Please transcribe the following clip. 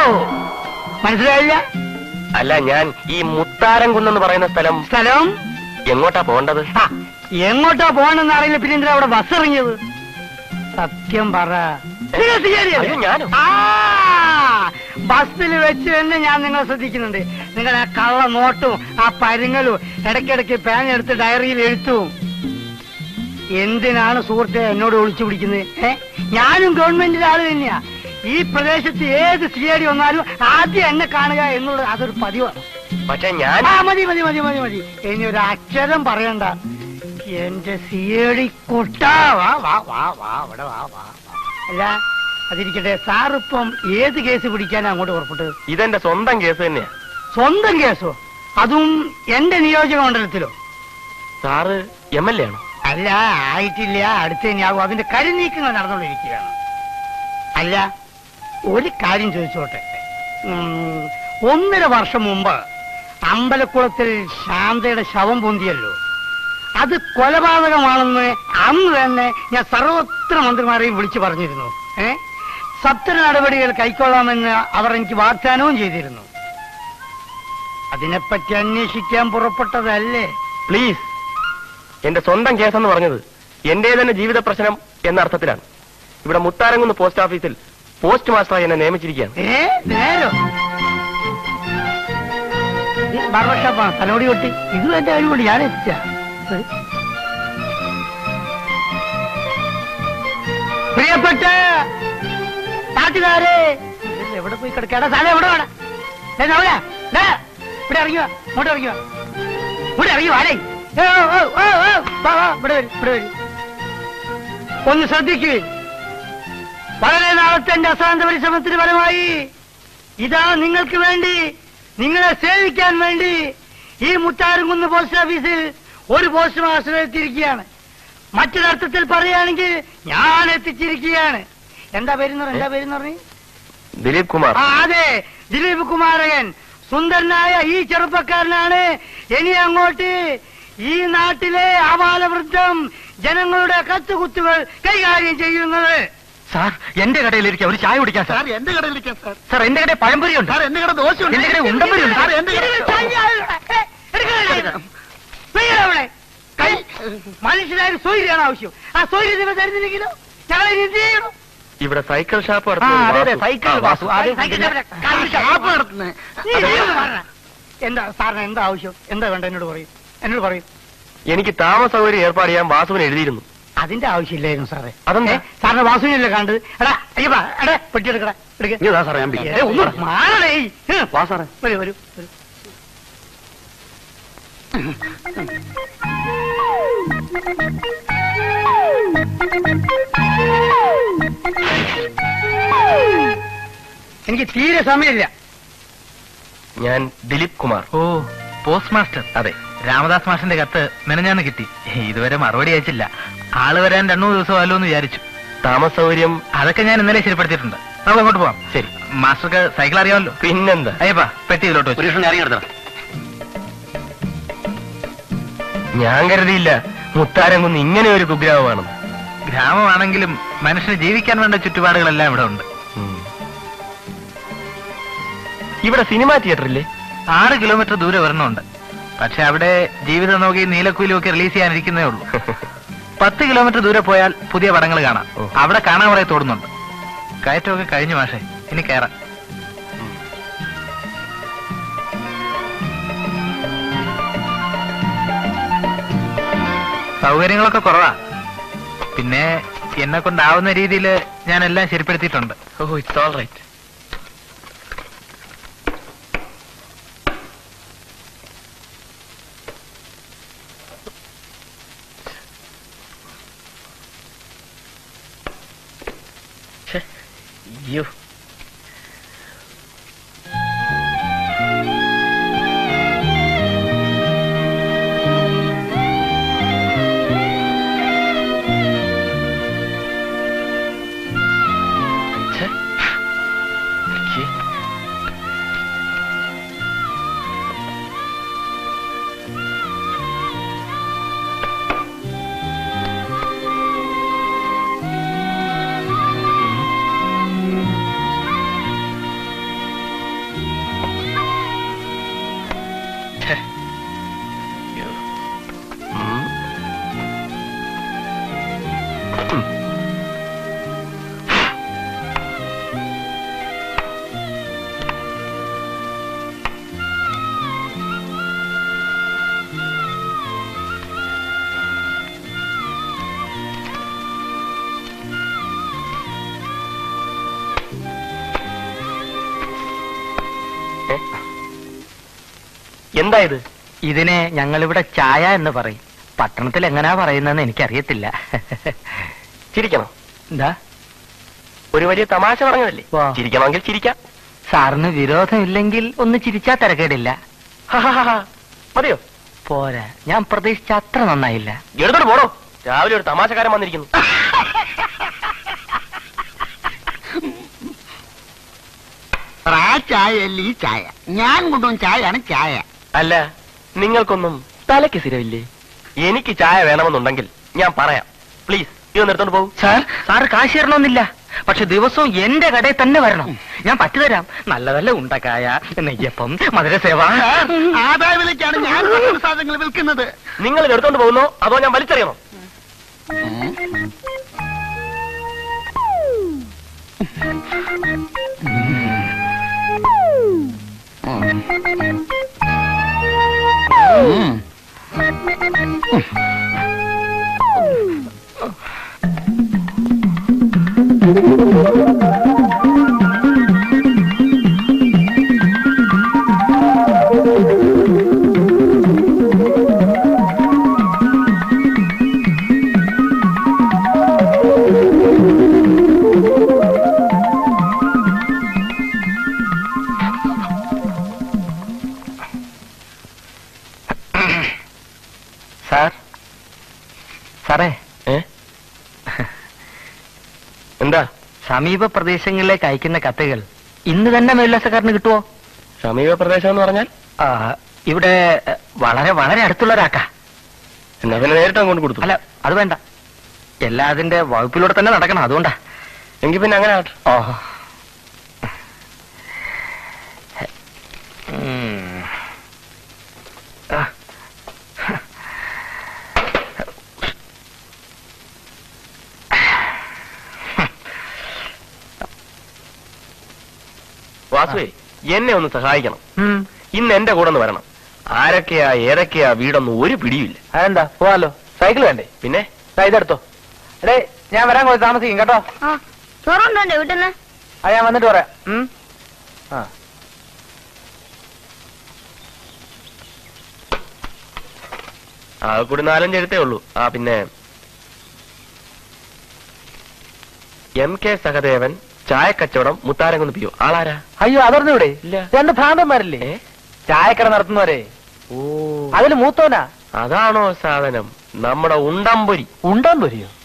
മനസ്സിലായില്ല അല്ല ഞാൻ ഈ മുത്താരം കുന്നെന്ന് പറയുന്ന സ്ഥലം സ്ഥലം എങ്ങോട്ടാ പോകേണ്ടത് ആ, എങ്ങോട്ടാ പോകണമെന്ന് അറിയില്ല പിന്നെ എന്തിനാ അവിടെ ബസ് ഇറങ്ങിയത് സത്യം പറ നിങ്ങൾ തീയതിയല്ലേ? അയ്യോ, ഞാനോ? ആ ബസ്സിൽ വെച്ച് തന്നെ ഞാൻ നിങ്ങളെ ശ്രദ്ധിക്കുന്നുണ്ട് നിങ്ങളെ ആ കള്ള നോട്ടും ആ പരുങ്ങലും ഇടയ്ക്കിടയ്ക്ക് പേന എടുത്ത് ഡയറിയിൽ എഴുത്തും എന്തിനാണ് സുഹൃത്തെ എന്നോട് ഒളിച്ചു പിടിക്കുന്നത് ഏ ഞാനും ഗവൺമെന്റിന്റെ ആള് തന്നെയാ ഈ പ്രദേശത്ത് ഏത് സി ഐ ഡി വന്നാലും ആദ്യം എന്നെ കാണുക എന്നുള്ളത് അതൊരു പതിവാണ് പക്ഷെ ഞാൻ ആ മതി മതി മതി മതി മതി ഇനി ഒരു അക്ഷരം പറയണ്ട എന്റെ സിയടി കൊട്ടാ വാ വാ വാ വാ ഇവിടെ വാ വാ വാ. അല്ല അതിരിക്കട്ടെ സാറിപ്പം ഏത് കേസ് പിടിക്കാനാ അങ്ങോട്ട് പുറപ്പെട്ടത് ഇതെന്റെ സ്വന്തം കേസ് തന്നെയാ സ്വന്തം കേസോ അതും എന്റെ നിയോജക മണ്ഡലത്തിലോ സാറ് എം എൽ എ ആണോ അല്ല ആയിട്ടില്ല അടുത്ത തന്നെയാകും അതിന്റെ കരുനീക്കങ്ങൾ നടന്നുകൊണ്ടിരിക്കുകയാണ് അല്ല ഒരു കാര്യം ചോദിച്ചോട്ടെ ഉം, ഒന്നര വർഷം മുമ്പ് അമ്പലക്കുളത്തിൽ ശാന്തയുടെ ശവം പൊന്തിയല്ലോ അത് കൊലപാതകമാണെന്ന് അന്ന് തന്നെ ഞാൻ സർവത്ര മന്ത്രിമാരെയും വിളിച്ചു പറഞ്ഞിരുന്നു ഏ സത്വര നടപടികൾ കൈക്കൊള്ളാമെന്ന് അവർ എനിക്ക് വാഗ്ദാനവും ചെയ്തിരുന്നു അതിനെപ്പറ്റി അന്വേഷിക്കാൻ പുറപ്പെട്ടതല്ലേ പ്ലീസ് എന്റെ സ്വന്തം കേസെന്ന് പറഞ്ഞത് എന്റെ തന്നെ ജീവിത പ്രശ്നം എന്ന അർത്ഥത്തിലാണ് ഇവിടെ മുത്താരംകുന്ന് പോസ്റ്റ് ഓഫീസിൽ പോസ്റ്റ് മാസ്റ്ററായി എന്നെ നിയമിച്ചിരിക്കുകയാണ് ഏ നേരോ ബാർബർ ഷോപ്പാണ് തലോടി കൊട്ടി ഇതും എന്റെ കഴിവുണ്ട് ഞാൻ എത്തിച്ച പ്രിയപ്പെട്ട നാട്ടുകാരെ ഇതിൽ എവിടെ പോയി കിടക്കാടാ സ്ഥലം എവിടെ വേണം ഏ, നവല, ദേ, ഇവിടെ ഇറങ്ങിയോ ഇങ്ങോട്ട് ഇറങ്ങിയോ ഇവിടെ ഇറങ്ങി വാടേ ഏ, ഓ, ഓ, ഓ, ഓ, വാ, വാ, ഇവിടെ വരും ഇവിടെ വരും ഒന്ന് ശ്രദ്ധിക്കുകയും വളരെ നാളത്തെ എന്റെ അസാന്ത പരിശ്രമത്തിന് ഫലമായി ഇതാ നിങ്ങൾക്ക് വേണ്ടി നിങ്ങളെ സേവിക്കാൻ വേണ്ടി ഈ മുത്താരംകുന്ന് പോസ്റ്റ് ഓഫീസിൽ ഒരു പോസ്റ്റ് മാസ്റ്റർ എത്തിയിരിക്കുകയാണ് മറ്റൊരർത്ഥത്തിൽ പറയുകയാണെങ്കിൽ ഞാൻ എത്തിച്ചിരിക്കുകയാണ് എന്താ പേരെന്ന് പറഞ്ഞു എന്താ പേരെന്ന് പറഞ്ഞു ദിലീപ് കുമാർ ആ അതെ ദിലീപ് കുമാരകൻ സുന്ദരനായ ഈ ചെറുപ്പക്കാരനാണ് ഇനി അങ്ങോട്ട് ഈ നാട്ടിലെ ആപാലവൃദ്ധം ജനങ്ങളുടെ കത്തുകുത്തുകൾ കൈകാര്യം ചെയ്യുന്നത് സാർ എന്റെ കടയിലിരിക്കാം ഒരു ചായ കുടിക്കാൻ സാർ എന്റെ കടയിലിരിക്കാം സാർ സാർ എന്റെ കടയിൽ പഴംപൊരി ഉണ്ട് സാർ എന്റെ കട ദോശയുണ്ട് എന്റെ കടയിൽ ഉണ്ടമ്പൊരിയുണ്ട്. സാർ എന്റെ കട കൈ മനുഷ്യനായ സ്വൈര്യാണ് ആവശ്യം ആ സ്വൈര്യം നിങ്ങൾ തരുന്നില്ലെങ്കിലോ ഞങ്ങളെ ഇനി എന്ത് ചെയ്യണം ഇവിടെ സൈക്കിൾ ഷാപ്പ് ആ, അതെ, അതെ, സൈക്കിൾ വാസു. അത് സൈക്കിൾ പിന്നെ ഷാപ്പ് ഷാപ്പ് നടത്തുന്നത് നീ ഇതൊന്ന് പറ. എന്താ സാറിന് എന്താ ആവശ്യം എന്താ വേണ്ട എന്നോട് പറയും എന്നോട് പറയും എനിക്ക് താമസ സൗകര്യം ഏർപ്പാട് ചെയ്യാൻ വാസുവിന് എഴുതിയിരുന്നു അതിന്റെ ആവശ്യമില്ലായിരുന്നു സാറേ അതെന്താ? ഏ, സാറിന് വാസുവിനല്ലേ കണ്ടത് എടാ അയ്യപ്പാ എടാ പെട്ടി എടുക്കടാ എടുക്ക സാറേ ഞാൻ ഏ, ഒന്ന് മാറണേ ഹ്. വാ സാറേ വരൂ വരൂ വരൂ. എനിക്ക് തീരെ സമയമില്ല ഞാൻ ദിലീപ് കുമാർ ഓ പോസ്റ്റ് മാസ്റ്റർ അതെ രാമദാസ് മാഷിന്റെ കത്ത് മെനഞ്ഞാന്ന് കിട്ടി ഇതുവരെ മറുപടി അയച്ചില്ല ആള് വരാൻ രണ്ടു മൂന്ന് ദിവസം ആലോ എന്ന് വിചാരിച്ചു താമസ സൗകര്യം അതൊക്കെ ഞാൻ ഇന്നലെ ശരിപ്പെടുത്തിയിട്ടുണ്ട് നമുക്ക് അങ്ങോട്ട് പോവാം ശരി മാസ്റ്റർക്ക് സൈക്കിൾ അറിയാമല്ലോ പിന്നെന്താ അയ്യപ്പാ പെട്ടി ഇതിലോട്ട് വെച്ചു ഞാൻ കരുതിയില്ല മുത്താരംകുന്ന് ഇങ്ങനെ ഒരു കുഗ്രാമമാണെന്ന് ഗ്രാമമാണെങ്കിലും മനുഷ്യന് ജീവിക്കാൻ വേണ്ട ചുറ്റുപാടുകളെല്ലാം ഇവിടെ ഉണ്ട് ഉം. ഇവിടെ സിനിമാ തിയേറ്റർ ഇല്ലേ ആറ് കിലോമീറ്റർ ദൂരെ ഒരെണ്ണമുണ്ട് പക്ഷെ അവിടെ ജീവിതം നോക്കി നീലക്കുയിലും ഒക്കെ റിലീസ് ചെയ്യാനിരിക്കുന്നേ ഉള്ളൂ പത്ത് കിലോമീറ്റർ ദൂരെ പോയാൽ പുതിയ പടങ്ങൾ കാണാം ഓ. അവിടെ കാണാൻ കുറെ തോടുന്നുണ്ട് കയറ്റമൊക്കെ കഴിഞ്ഞു മാഷേ ഇനി കയറാം സൗകര്യങ്ങളൊക്കെ കുറവാ പിന്നെ എന്നെ കൊണ്ടാവുന്ന രീതിയിൽ ഞാൻ എല്ലാം ശരിപ്പെടുത്തിയിട്ടുണ്ട് ഓ ഇറ്റ്സ് ഓൾ റൈറ്റ് അയ്യോ ഛെ. ഏ? എന്താ ഇത് ഇതിനെ ഞങ്ങളിവിടെ ചായ എന്ന് പറയും പട്ടണത്തിൽ എങ്ങനാ പറയുന്നതെന്ന് എനിക്കറിയത്തില്ല ചിരിക്കണം എന്താ ഒരു വലിയ തമാശ പറഞ്ഞതല്ലേ വാ. ചിരിക്കണമെങ്കിൽ ചിരിക്കാം സാറിന് വിരോധമില്ലെങ്കിൽ ഒന്ന് ചിരിച്ചാ തിരക്കേടില്ല ഹഹഹഹ. മതിയോ പോരാ ഞാൻ പ്രതീക്ഷിച്ച അത്ര നന്നായില്ല എടുത്തോട്ട് പോടോ രാവിലെ ഒരു തമാശക്കാരൻ വന്നിരിക്കുന്നു ആ ചായ അല്ല ഈ ചായ ഞാൻ കൊണ്ടുവന്ന ചായയാണ് ചായ അല്ല നിങ്ങൾക്കൊന്നും തലയ്ക്ക് സ്ഥിരമില്ലേ എനിക്ക് ചായ വേണമെന്നുണ്ടെങ്കിൽ ഞാൻ പറയാം പ്ലീസ് ഇതൊന്ന് എടുത്തോണ്ട് പോകും സാർ സാറ് കാശ് തരണമെന്നില്ല പക്ഷെ ദിവസവും എന്റെ കടയിൽ തന്നെ വരണം ഞാൻ പറ്റുതരാം നല്ല നല്ല ഉണ്ടക്കായ നെയ്യപ്പം മധുരസേവ ആദായ വിലയ്ക്കാണ് ഞാൻ ഭക്ഷണ സാധനങ്ങൾ വിൽക്കുന്നത് നിങ്ങൾ ഇത് എടുത്തോണ്ട് പോകുന്നോ അതോ ഞാൻ വലിച്ചെറിയണോ സാർ സാറേ ഏ എന്താ സമീപ പ്രദേശങ്ങളിലേക്ക് അയക്കുന്ന കത്തുകൾ ഇന്ന് തന്നെ മേൽവിലാസക്കാരന് കിട്ടുമോ സമീപ പ്രദേശം എന്ന് പറഞ്ഞാൽ ആ, ഇവിടെ എ, വളരെ വളരെ അടുത്തുള്ള ഒരാക്കാ എന്നാ പിന്നെ നേരിട്ട് അങ്ങോട്ട് കൊടുത്തു അല്ല അത് വേണ്ട എല്ലാ അതിന്റെ വകുപ്പിലൂടെ തന്നെ നടക്കണം അതുകൊണ്ടാ എങ്കിൽ പിന്നെ അങ്ങനെ ആട്ടെ ഓ ഉം. ആ. വാസുവേ എന്നെ ഒന്ന് സഹായിക്കണം ഉം. ഇന്ന് എന്റെ കൂടെ ഒന്ന് വരണം ആരൊക്കെയാ ഏതൊക്കെയാ വീടൊന്നും ഒരു പിടിയുമില്ല അതെന്താ പോവാലോ സൈക്കിൾ വേണ്ടേ പിന്നെ ദാ ഇതെടുത്തോ എടേ ഞാൻ വരാൻ കുറച്ച് താമസിക്കും കേട്ടോ ആ ചോറുണ്ടോ എന്റെ വീട്ടിൽ നിന്ന് ആ ഞാൻ വന്നിട്ട് പറയാം ഉം. ആ ആ കൂടി നാലഞ്ച് എഴുത്തേ ഉള്ളൂ ആ പിന്നെ എം കെ സഹദേവൻ ചായക്കച്ചവടം മുത്താരംകുന്ന് പിയോ ആളാരാ അയ്യോ അതറിഞ്ഞൂടെ ഇല്ല. രണ്ട് ഭ്രാന്തന്മാരില്ലേ ഏ? ചായക്കട നടത്തുന്നവരെ ഓ അതില് മൂത്തോനാ അതാണോ സാധനം നമ്മുടെ ഉണ്ടംപൊരി ഉണ്ടാൻ പോരിയോ